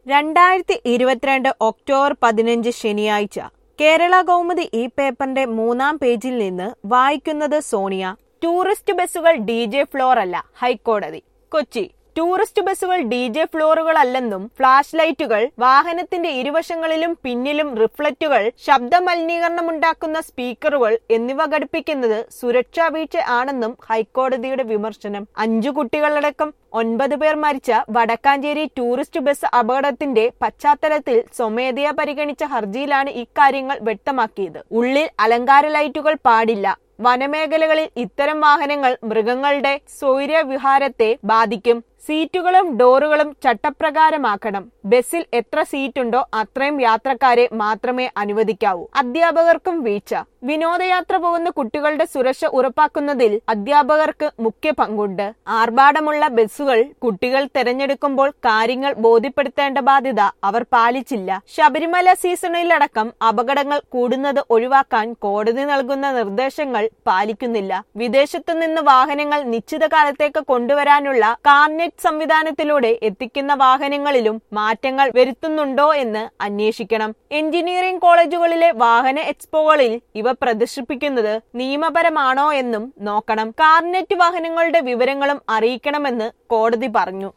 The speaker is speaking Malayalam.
രണ്ടായിരത്തി ഇരുപത്തിരണ്ട് ഒക്ടോബർ പതിനഞ്ച് ശനിയാഴ്ച കേരള കൗമുദി ഈ പേപ്പറിന്റെ മൂന്നാം പേജിൽ നിന്ന് വായിക്കുന്നത് സോണിയ ടൂറിസ്റ്റ് ബസ്സുകൾ ഡി ജെ ഫ്ലോർ അല്ല ഹൈക്കോടതി കൊച്ചി ടൂറിസ്റ്റ് ബസ്സുകൾ ഡി ജെ ഫ്ലോറുകളല്ലെന്നും ഫ്ലാഷ് ലൈറ്റുകൾ വാഹനത്തിന്റെ ഇരുവശങ്ങളിലും പിന്നിലും റിഫ്ലക്റ്റുകൾ ശബ്ദ മലിനീകരണമുണ്ടാക്കുന്ന സ്പീക്കറുകൾ എന്നിവ ഘടിപ്പിക്കുന്നത് സുരക്ഷാ വീഴ്ച ആണെന്നും ഹൈക്കോടതിയുടെ വിമർശനം അഞ്ചു കുട്ടികളടക്കം ഒൻപത് പേർ മരിച്ച വടക്കാഞ്ചേരി ടൂറിസ്റ്റ് ബസ് അപകടത്തിന്റെ പശ്ചാത്തലത്തിൽ സ്വമേധയാ പരിഗണിച്ച ഹർജിയിലാണ് ഇക്കാര്യങ്ങൾ വ്യക്തമാക്കിയത് ഉള്ളിൽ അലങ്കാര ലൈറ്റുകൾ പാടില്ല വനമേഖലകളിൽ ഇത്തരം വാഹനങ്ങൾ മൃഗങ്ങളുടെ സ്വൈര്യവിഹാരത്തെ ബാധിക്കും സീറ്റുകളും ഡോറുകളും ചട്ടപ്രകാരമാക്കണം ബസ്സിൽ എത്ര സീറ്റുണ്ടോ അത്രയും യാത്രക്കാരെ മാത്രമേ അനുവദിക്കാവൂ അധ്യാപകർക്കും വീഴ്ച വിനോദയാത്ര പോകുന്ന കുട്ടികളുടെ സുരക്ഷ ഉറപ്പാക്കുന്നതിൽ അധ്യാപകർക്ക് മുഖ്യ പങ്കുണ്ട് ആർഭാടമുള്ള ബസ്സുകൾ കുട്ടികൾ തിരഞ്ഞെടുക്കുമ്പോൾ കാര്യങ്ങൾ ബോധ്യപ്പെടുത്തേണ്ട ബാധ്യത അവർ പാലിച്ചില്ല ശബരിമല സീസണിലടക്കം അപകടങ്ങൾ കൂടുന്നത് ഒഴിവാക്കാൻ കോടതി നൽകുന്ന നിർദ്ദേശങ്ങൾ പാലിക്കുന്നില്ല വിദേശത്തു നിന്ന് വാഹനങ്ങൾ നിശ്ചിത കാലത്തേക്ക് കൊണ്ടുവരാനുള്ള കാർനെറ്റ് സംവിധാനത്തിലൂടെ എത്തിക്കുന്ന വാഹനങ്ങളിലും മാറ്റങ്ങൾ വരുത്തുന്നുണ്ടോ എന്ന് അന്വേഷിക്കണം എഞ്ചിനീയറിംഗ് കോളേജുകളിലെ വാഹന എക്സ്പോകളിൽ ഇവ പ്രദർശിപ്പിക്കുന്നത് നിയമപരമാണോ എന്നും നോക്കണം കാർനെറ്റ് വാഹനങ്ങളുടെ വിവരങ്ങളും അറിയിക്കണമെന്ന് കോടതി പറഞ്ഞു